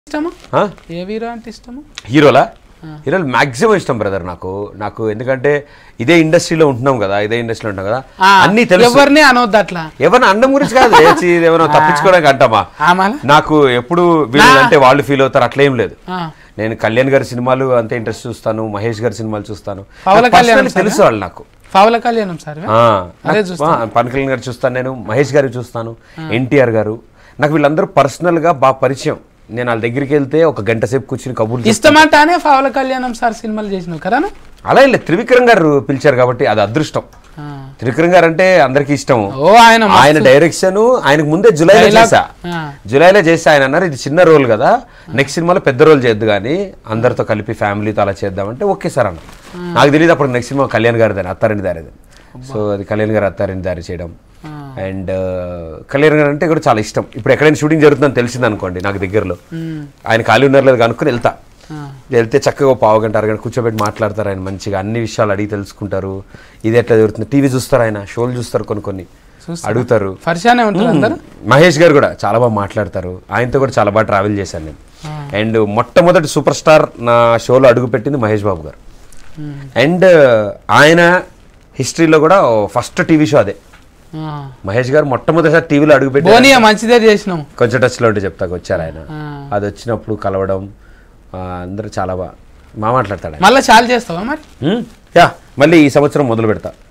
ఇష్టము ఆ? ఏ హీరో అంటే ఇష్టము హీరోలా హీరోలు మాక్సిమం ఇష్టం బ్రదర్ నాకు నాకు ఎందుకంటే ఇదే ఇండస్ట్రీలో ఉంటున్నాం కదా ఇదే ఇండస్ట్రీలో ఉంటాం కదా ఆ, అన్ని తెలుసు ఎవరిని అనవద్దు అట్లా ఎవరిని అందం గురించి కాదు ఏచి ఏమైనా తప్పించుకోవడానికి అంటామా ఆమాల నాకు ఎప్పుడు వీళ్ళు అంటే వాళ్ళు ఫీల్ అవుతారు అట్లా ఏం లేదు ఆ. నేను కళ్యాణ్ గారి సినిమాలు అంతే ఇంట్రెస్ట్ చూస్తాను మహేష్ గారి సినిమాలు చూస్తాను పవన్ నాకు కళ్యాణ్ personally తెలుసు వాళ్ళు నాకు పవల కళ్యాణం సార్ ఆ, అదే నాకు- ఆ, పవన్ కళ్యాణ్ గారు చూస్తాను నేను మహేష్ గారు చూస్తాను ఎన్టీఆర్ గారు నాకు వీళ్ళందరూ పర్సనల్ గా బాగా పరిచయం నేను వాళ్ళ దగ్గరికి వెళ్తే ఒక గంట సేపు కూర్చుని కబుర్లు చెప్తాను. ఇష్టమంటానే పవల కళ్యాణం సార్ సినిమాలు చేసినావు కదా అలా ఇలా త్రివిక్రమ్ గారు పిలిచారు కాబట్టి అది అదృష్టం త్రివిక్రమ్ గారు అంటే అందరికీ ఇష్టం ఓ ఆయన మ- ఆయన డైరెక్షన్ ఆయనకు ముందే జులైలో Dialogue. చేశా ఆ. జులైలో చేస్తే ఆయన అన్నారు ఇది చిన్న రోల్ కదా నెక్స్ట్ సినిమాలో పెద్ద రోల్ చేద్దు కానీ అందరితో కలిపి ఫ్యామిలీతో అలా చేద్దామంటే ఓకే సార్ అన్న నాకు తెలియదు అప్పుడు నెక్స్ట్ సినిమా కళ్యాణ్ గారిదని అత్తారింటి దారిది సో అది కళ్యాణ్ గారు అత్తారింటి దారి చేయడం అండ్ కళ్యాణ్ గారు అంటే కూడా చాలా ఇష్టం ఇప్పుడు ఎక్కడైనా షూటింగ్ జరుగుతుందని తెలిసింది అనుకోండి నాకు దగ్గరలో ఆయన ఖాళీ ఉన్నారు లేదు కనుక్కొని వెళ్తా వెళ్తే చక్కగా ఓ పావు గంట అరగంట కూర్చోబెట్టి మాట్లాడతారు ఆయన మంచిగా అన్ని విషయాలు అడిగి తెలుసుకుంటారు ఇది ఎట్లా జరుగుతుంది టీవీ చూస్తారు ఆయన షోలు చూస్తారు కొన్ని కొన్ని అడుగుతారు పరిశానే ఉంటారు అందరు మహేష్ గారు కూడా చాలా బాగా మాట్లాడతారు ఆయనతో కూడా చాలా బాగా ట్రావెల్ చేశాను నేను అండ్ మొట్టమొదటి సూపర్ స్టార్ నా షోలో అడుగుపెట్టింది మహేష్ బాబు గారు అండ్ ఆయన హిస్టరీలో కూడా ఫస్ట్ టీవీ షో అదే మహేష్ గారు మొట్టమొదటిసారి టీవీలో అడుగుపెట్టి బోనియా మంచిదే చేసినావు కొంచెం టచ్లో ఉంటే చెప్తాకు వచ్చారు ఆయన ఆ. అది వచ్చినప్పుడు కలవడం ఆ, అందరూ చాలా బాగా మా మాట్లాడతాడు ఆయన మళ్ళీ చాలు చేస్తావా మరి హ్మ్? యా మళ్ళీ ఈ సంవత్సరం మొదలు పెడతా